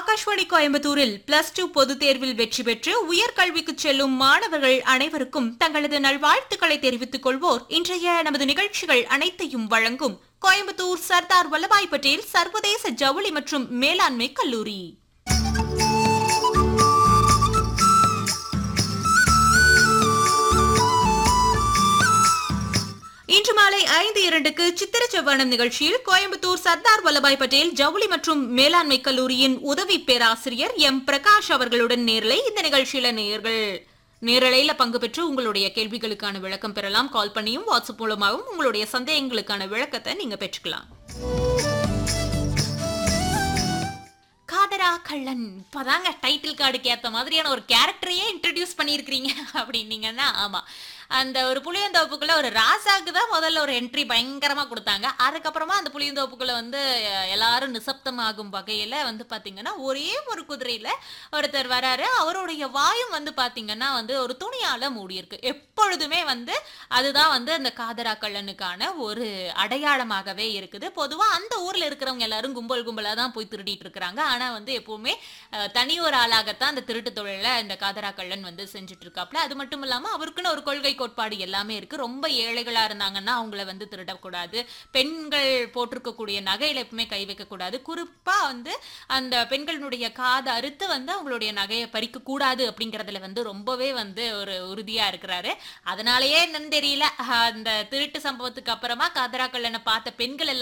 ஆகாஷ்வாணி கோயம்புத்தூரில் plus two பொதுத் தேர்வில் வெற்றி பெற்று உயர்கல்விக்கு செல்லும் மாணவர்கள் அனைவருக்கும் தங்களது நல்வாழ்த்துக்களை தெரிவித்துக் கொள்வோர் இன்றைய நமது நிகழ்ச்சிகள் அனைத்தையும் வழங்கும் கோயம்புத்தூர் சர்தார் வல்லபாய் பட்டேல் சர்வதேச ஜவுளி மற்றும் மேலாண்மை கல்லூரி இன்று மாலை ஐந்து இரண்டுக்கு சித்திர செவ்வானம் நிகழ்ச்சியில் கோயம்புத்தூர் சர்தார் வல்லபாய் பட்டேல் ஜவுளி மற்றும் மேலாண்மை கல்லூரியின் உதவி பேராசிரியர் எம் பிரகாஷ் அவர்களுடன் நேரலை இந்த நிகழ்ச்சியில நேயர்கள் நேரலையில பங்கு பெற்று உங்களுடைய கேள்விகளுக்கான விளக்கம் பெறலாம் கால் பண்ணியும் வாட்ஸ்அப் மூலமாகவும் உங்களுடைய சந்தேகங்களுக்கான விளக்கத்தை நீங்க பெற்றுக்கலாம் காதரா கள்ளன் இப்பதாங்க டைட்டில் கார்டுக்கு ஏத்த மாதிரியான ஒரு கேரக்டரையே இன்ட்ரடியூஸ் பண்ணியிருக்கிறீங்க அப்படின்னீங்கன்னா ஆமா அந்த ஒரு புளியந்தோப்புக்குள்ள ஒரு ராசாக்கு தான் முதல்ல ஒரு என்ட்ரி பயங்கரமா கொடுத்தாங்க அதுக்கப்புறமா அந்த புளியந்தோப்புக்குள்ள வந்து அஹ், எல்லாரும் நிசப்தமாகும் வகையில வந்து பாத்தீங்கன்னா ஒரே ஒரு குதிரையில ஒருத்தர் வராரு அவருடைய வாயும் வந்து பாத்தீங்கன்னா வந்து ஒரு துணியால மூடி இருக்கு எப்பொழுதுமே வந்து அதுதான் வந்து அந்த காதரா கள்ளனுக்கான ஒரு அடையாளமாகவே இருக்குது பொதுவா அந்த ஊர்ல இருக்கிறவங்க எல்லாரும் கும்பல் கும்பலா தான் போய் திருடிட்டு இருக்கிறாங்க ஆனா வந்து எப்பவுமே அஹ், தனி ஒரு ஆளாகத்தான் அந்த திருட்டு தொழில இந்த காதரா கள்ளன் வந்து செஞ்சுட்டு இருக்காப்ல அது மட்டும் இல்லாம அவருக்குன்னு ஒரு கொள்கை கோட்பாடு எல்லாமே இருக்கு ரொம்ப ஏழைகளா இருந்தாங்கன்னா அவங்கள வந்து திருடக்கூடாது பெண்கள் போட்டிருக்கக்கூடிய நகையில எப்பவுமே கை வைக்க கூடாது குறிப்பா வந்து அந்த பெண்களுடைய காதை அறுத்து வந்து அவங்களுடைய நகையை பறிக்க கூடாது அப்படிங்கறதுல வந்து ரொம்பவே வந்து ஒரு உறுதியா இருக்கிறாரு அதனாலயே என்னன்னு தெரியல அஹ், அந்த திருட்டு சம்பவத்துக்கு அப்புறமா காதரா கள்ளனை பார்த்த பெண்கள் எல்லாம்